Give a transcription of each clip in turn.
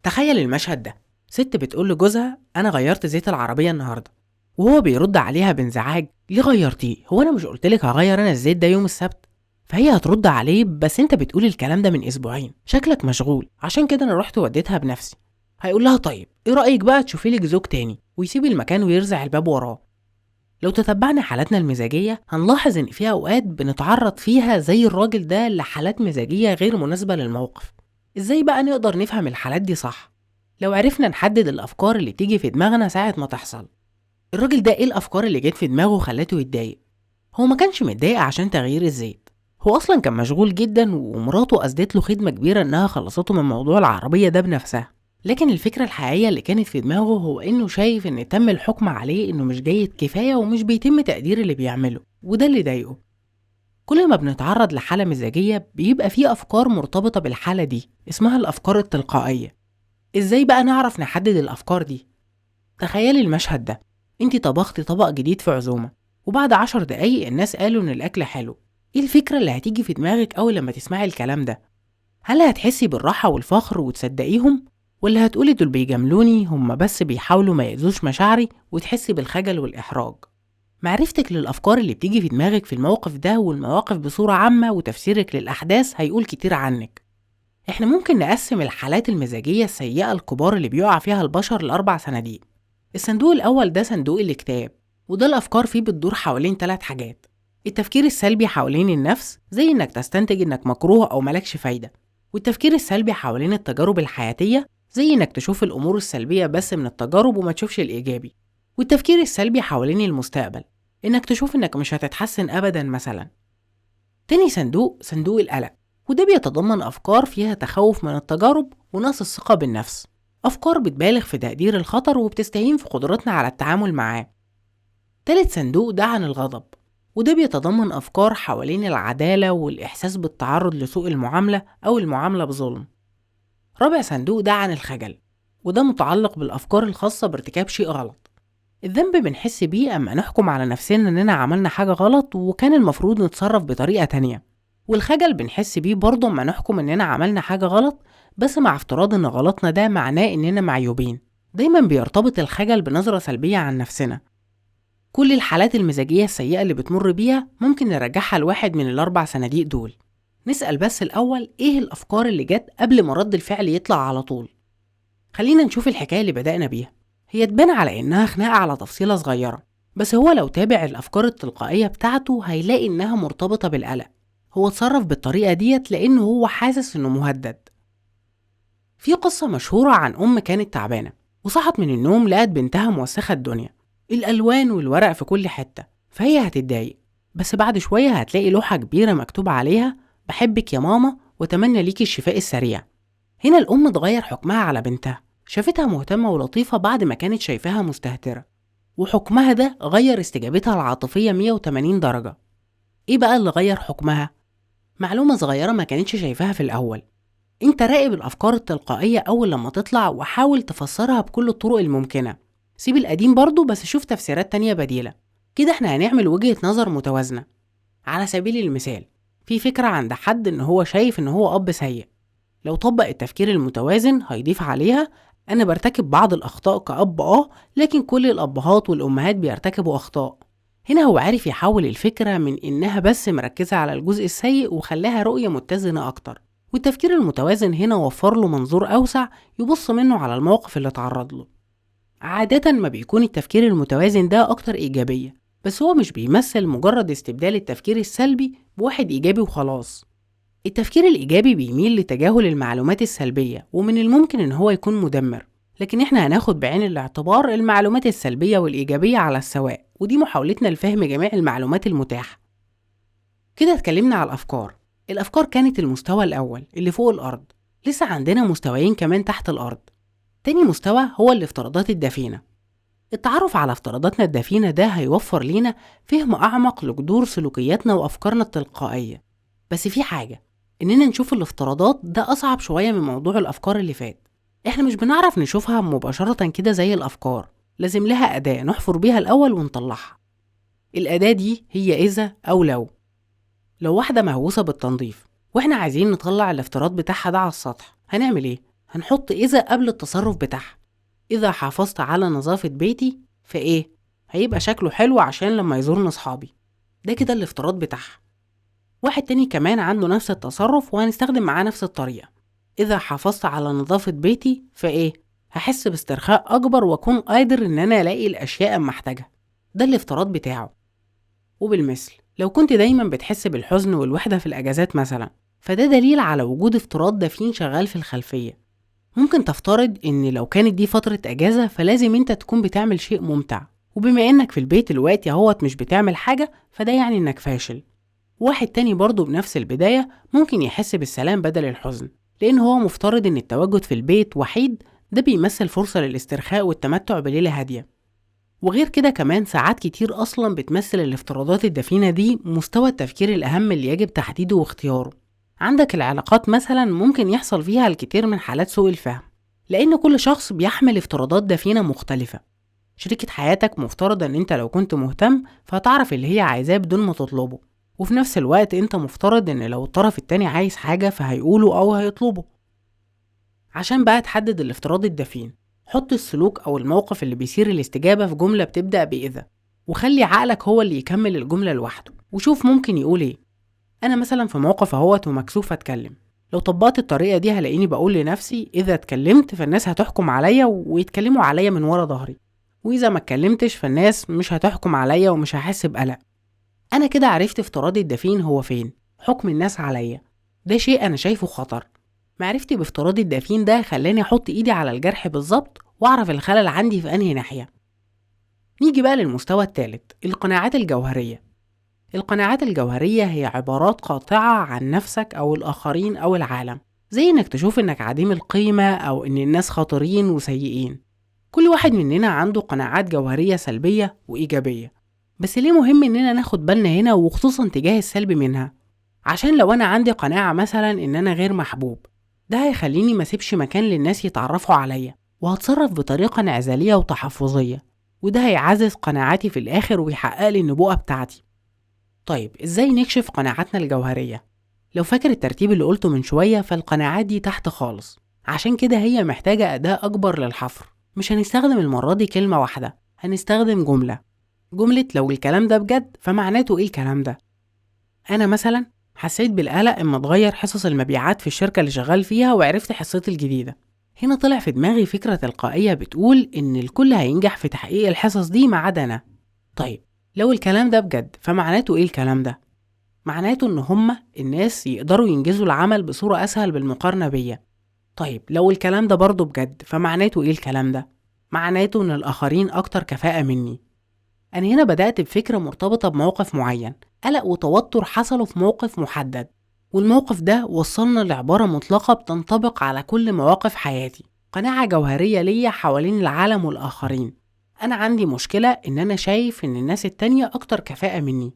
تخيل المشهد ده ست بتقول لجوزها أنا غيرت زيت العربية النهاردة وهو بيرد عليها بانزعاج ليه غيرتيه هو أنا مش قلتلك هغير أنا الزيت ده يوم السبت فهي هترد عليه بس انت بتقول الكلام ده من اسبوعين شكلك مشغول عشان كده انا رحت وديتها بنفسي هيقول لها طيب ايه رايك بقى تشوفي لك زوج تاني ويسيب المكان ويرزع الباب وراه لو تتبعنا حالاتنا المزاجية هنلاحظ إن في أوقات بنتعرض فيها زي الراجل ده لحالات مزاجية غير مناسبة للموقف إزاي بقى نقدر نفهم الحالات دي صح؟ لو عرفنا نحدد الأفكار اللي بتيجي في دماغنا ساعة ما تحصل الراجل ده إيه الأفكار اللي جت في دماغه خلته يتضايق؟ هو ما كانش متضايق عشان تغيير الزيت هو أصلا كان مشغول جدا ومراته أسدت له خدمة كبيرة إنها خلصته من موضوع العربية ده بنفسها لكن الفكرة الحقيقية اللي كانت في دماغه هو إنه شايف إن تم الحكم عليه إنه مش جيد كفاية ومش بيتم تقدير اللي بيعمله وده اللي ضايقه كل ما بنتعرض لحالة مزاجية بيبقى في أفكار مرتبطة بالحالة دي اسمها الأفكار التلقائية إزاي بقى نعرف نحدد الأفكار دي؟ تخيلي المشهد ده انت طبختي طبق جديد في عزومة وبعد عشر دقايق الناس قالوا إن الأكل حلو إيه الفكرة اللي هتيجي في دماغك أول لما تسمعي الكلام ده؟ هل هتحسي بالراحة والفخر وتصدقيهم ولا هتقولي دول بيجاملوني هما بس بيحاولوا ما يأذوش مشاعري وتحسي بالخجل والإحراج معرفتك للأفكار اللي بتيجي في دماغك في الموقف ده والمواقف بصورة عامة وتفسيرك للأحداث هيقول كتير عنك احنا ممكن نقسم الحالات المزاجية السيئة الكبار اللي بيقع فيها البشر لأربع صناديق الصندوق الأول ده صندوق الاكتئاب وده الأفكار فيه بتدور حوالين ثلاث حاجات التفكير السلبي حوالين النفس زي إنك تستنتج إنك مكروه أو ملكش فايدة والتفكير السلبي حوالين التجارب الحياتية زي إنك تشوف الأمور السلبية بس من التجارب وما تشوفش الإيجابي والتفكير السلبي حوالين المستقبل إنك تشوف إنك مش هتتحسن أبدا مثلا تاني صندوق صندوق القلق وده بيتضمن أفكار فيها تخوف من التجارب ونقص الثقة بالنفس أفكار بتبالغ في تقدير الخطر وبتستهين في قدرتنا على التعامل معاه تالت صندوق ده عن الغضب وده بيتضمن أفكار حوالين العدالة والإحساس بالتعرض لسوء المعاملة أو المعاملة بظلم رابع صندوق ده عن الخجل وده متعلق بالأفكار الخاصة بارتكاب شيء غلط الذنب بنحس بيه أما نحكم على نفسنا إننا عملنا حاجة غلط وكان المفروض نتصرف بطريقة تانية والخجل بنحس بيه برضه أما نحكم إننا عملنا حاجة غلط بس مع افتراض إن غلطنا ده معناه إننا معيوبين دايما بيرتبط الخجل بنظرة سلبية عن نفسنا كل الحالات المزاجية السيئة اللي بتمر بيها ممكن نرجعها لواحد من الأربع صناديق دول نسأل بس الأول إيه الأفكار اللي جت قبل ما رد الفعل يطلع على طول خلينا نشوف الحكاية اللي بدأنا بيها هي تبان على إنها خناقة على تفصيلة صغيرة بس هو لو تابع الأفكار التلقائية بتاعته هيلاقي إنها مرتبطة بالقلق هو اتصرف بالطريقة ديت لأنه هو حاسس إنه مهدد في قصة مشهورة عن أم كانت تعبانة وصحت من النوم لقت بنتها موسخة الدنيا الألوان والورق في كل حتة فهي هتتضايق بس بعد شوية هتلاقي لوحة كبيرة مكتوب عليها بحبك يا ماما وتمنى ليكي الشفاء السريع هنا الأم اتغير حكمها على بنتها شافتها مهتمة ولطيفة بعد ما كانت شايفاها مستهترة وحكمها ده غير استجابتها العاطفية 180 درجة ايه بقى اللي غير حكمها؟ معلومة صغيرة ما كانتش شايفاها في الأول انت راقب الأفكار التلقائية أول لما تطلع وحاول تفسرها بكل الطرق الممكنة سيب القديم برضه بس شوف تفسيرات تانية بديلة كده احنا هنعمل وجهة نظر متوازنة على سبيل المثال في فكرة عند حد إن هو شايف إن هو أب سيء لو طبق التفكير المتوازن هيضيف عليها أنا برتكب بعض الأخطاء كأب آه لكن كل الأبهات والأمهات بيرتكبوا أخطاء هنا هو عارف يحول الفكرة من إنها بس مركزة على الجزء السيء وخلاها رؤية متزنة أكتر والتفكير المتوازن هنا وفر له منظور أوسع يبص منه على الموقف اللي اتعرض له عادة ما بيكون التفكير المتوازن ده أكتر إيجابية بس هو مش بيمثل مجرد استبدال التفكير السلبي بواحد إيجابي وخلاص التفكير الإيجابي بيميل لتجاهل المعلومات السلبية ومن الممكن إن هو يكون مدمر لكن إحنا هناخد بعين الاعتبار المعلومات السلبية والإيجابية على السواء ودي محاولتنا لفهم جميع المعلومات المتاحة كده اتكلمنا على الأفكار الأفكار كانت المستوى الأول اللي فوق الأرض لسه عندنا مستويين كمان تحت الأرض تاني مستوى هو الافتراضات الدفينة التعرف على افتراضاتنا الدفينة ده هيوفر لينا فهم أعمق لجذور سلوكياتنا وأفكارنا التلقائية بس في حاجة إننا نشوف الافتراضات ده أصعب شوية من موضوع الأفكار اللي فات إحنا مش بنعرف نشوفها مباشرة كده زي الأفكار لازم لها أداة نحفر بيها الأول ونطلعها الأداة دي هي إذا أو لو لو واحدة مهووسة بالتنظيف وإحنا عايزين نطلع الافتراض بتاعها ده على السطح هنعمل إيه؟ هنحط إذا قبل التصرف بتاعها إذا حافظت على نظافة بيتي فإيه؟ هيبقى شكله حلو عشان لما يزورنا صحابي ده كده الافتراض بتاعها واحد تاني كمان عنده نفس التصرف وهنستخدم معاه نفس الطريقة إذا حافظت على نظافة بيتي فإيه؟ هحس باسترخاء أكبر وأكون قادر إن أنا ألاقي الأشياء أما أحتاجها ده الافتراض بتاعه وبالمثل لو كنت دايما بتحس بالحزن والوحدة في الأجازات مثلا فده دليل على وجود افتراض دفين شغال في الخلفية ممكن تفترض إن لو كانت دي فترة أجازة فلازم أنت تكون بتعمل شيء ممتع وبما إنك في البيت دلوقتي اهوت مش بتعمل حاجة فده يعني إنك فاشل واحد تاني برضه بنفس البداية ممكن يحس بالسلام بدل الحزن لأن هو مفترض إن التواجد في البيت وحيد ده بيمثل فرصة للاسترخاء والتمتع بليلة هادية وغير كده كمان ساعات كتير أصلا بتمثل الافتراضات الدفينة دي مستوى التفكير الأهم اللي يجب تحديده واختياره عندك العلاقات مثلا ممكن يحصل فيها الكثير من حالات سوء الفهم لأن كل شخص بيحمل افتراضات دفينة مختلفة شريكة حياتك مفترض ان انت لو كنت مهتم فهتعرف اللي هي عايزاه بدون ما تطلبه وفي نفس الوقت انت مفترض ان لو الطرف التاني عايز حاجة فهيقوله او هيطلبه عشان بقى تحدد الافتراض الدفين حط السلوك او الموقف اللي بيثير الاستجابة في جملة بتبدأ بإذا وخلي عقلك هو اللي يكمل الجملة لوحده وشوف ممكن يقول ايه انا مثلا في موقف اهوت ومكسوف اتكلم لو طبقت الطريقة دي هلاقيني بقول لنفسي إذا اتكلمت فالناس هتحكم عليا ويتكلموا عليا من ورا ظهري وإذا ما اتكلمتش فالناس مش هتحكم عليا ومش هحس بقلق أنا كده عرفت افتراضي الدفين هو فين حكم الناس عليا ده شيء أنا شايفه خطر معرفتي بافتراضي الدفين ده خلاني أحط إيدي على الجرح بالظبط وأعرف الخلل عندي في أنهي ناحية نيجي بقى للمستوى الثالث القناعات الجوهرية القناعات الجوهرية هي عبارات قاطعة عن نفسك أو الآخرين أو العالم زي إنك تشوف إنك عديم القيمة أو إن الناس خطرين وسيئين كل واحد مننا عنده قناعات جوهرية سلبية وإيجابية بس ليه مهم إننا ناخد بالنا هنا وخصوصا تجاه السلب منها عشان لو أنا عندي قناعة مثلا إن أنا غير محبوب ده هيخليني ما سيبش مكان للناس يتعرفوا عليا وهتصرف بطريقة انعزالية وتحفظية وده هيعزز قناعاتي في الآخر ويحقق لي النبوءة بتاعتي طيب إزاي نكشف قناعاتنا الجوهرية؟ لو فاكر الترتيب اللي قلته من شوية فالقناعات دي تحت خالص عشان كده هي محتاجة أداة أكبر للحفر مش هنستخدم المرة دي كلمة واحدة هنستخدم جملة جملة لو الكلام ده بجد فمعناته ايه الكلام ده أنا مثلا حسيت بالقلق اما اتغير حصص المبيعات في الشركة اللي شغال فيها وعرفت حصتي الجديدة هنا طلع في دماغي فكرة تلقائية بتقول إن الكل هينجح في تحقيق الحصص دي ما عدا أنا طيب لو الكلام ده بجد فمعناته ايه الكلام ده معناته ان هما الناس يقدروا ينجزوا العمل بصورة اسهل بالمقارنة بيا طيب لو الكلام ده برضه بجد فمعناته ايه الكلام ده معناته ان الاخرين اكتر كفاءة مني انا هنا بدأت بفكرة مرتبطة بموقف معين قلق وتوتر حصلوا في موقف محدد والموقف ده وصلنا لعبارة مطلقة بتنطبق على كل مواقف حياتي قناعة جوهرية ليا حوالين العالم والآخرين أنا عندي مشكلة إن أنا شايف إن الناس التانية أكتر كفاءة مني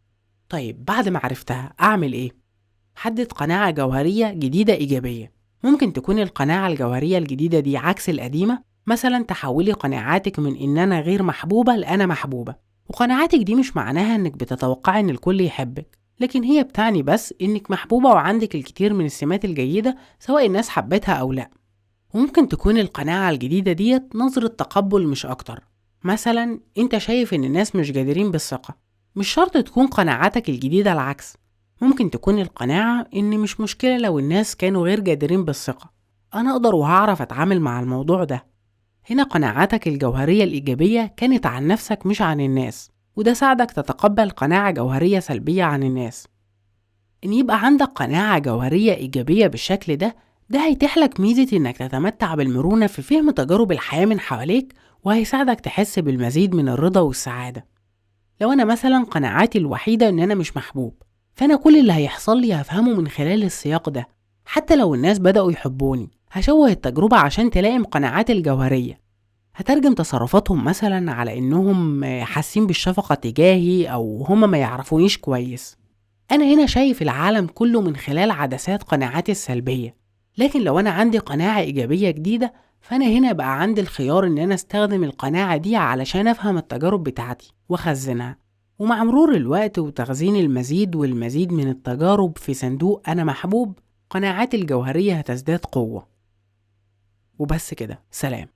طيب بعد ما عرفتها أعمل إيه؟ حدد قناعة جوهرية جديدة إيجابية ممكن تكون القناعة الجوهرية الجديدة دي عكس القديمة مثلا تحولي قناعاتك من إن أنا غير محبوبة لأنا محبوبة وقناعاتك دي مش معناها إنك بتتوقعي إن الكل يحبك لكن هي بتعني بس إنك محبوبة وعندك الكثير من السمات الجيدة سواء الناس حبتها أو لأ وممكن تكون القناعة الجديدة ديت نظرة تقبل مش أكتر مثلا انت شايف ان الناس مش جادرين بالثقة مش شرط تكون قناعاتك الجديدة العكس ممكن تكون القناعة ان مش مشكلة لو الناس كانوا غير جادرين بالثقة انا اقدر وهعرف اتعامل مع الموضوع ده هنا قناعاتك الجوهرية الإيجابية كانت عن نفسك مش عن الناس وده ساعدك تتقبل قناعة جوهرية سلبية عن الناس إن يبقى عندك قناعة جوهرية إيجابية بالشكل ده ده هيتيح لك ميزة إنك تتمتع بالمرونة في فهم تجارب الحياة من حواليك وهيساعدك تحس بالمزيد من الرضا والسعادة لو أنا مثلا قناعاتي الوحيدة إن أنا مش محبوب فأنا كل اللي هيحصل لي هفهمه من خلال السياق ده حتى لو الناس بدأوا يحبوني هشوه التجربة عشان تلائم قناعاتي الجوهرية هترجم تصرفاتهم مثلا على إنهم حاسين بالشفقة تجاهي أو هما ما يعرفونيش كويس أنا هنا شايف العالم كله من خلال عدسات قناعاتي السلبية لكن لو أنا عندي قناعة إيجابية جديدة فأنا هنا بقى عندي الخيار إن أنا أستخدم القناعة دي علشان أفهم التجارب بتاعتي وأخزنها ومع مرور الوقت وتخزين المزيد والمزيد من التجارب في صندوق أنا محبوب قناعاتي الجوهرية هتزداد قوة وبس كده سلام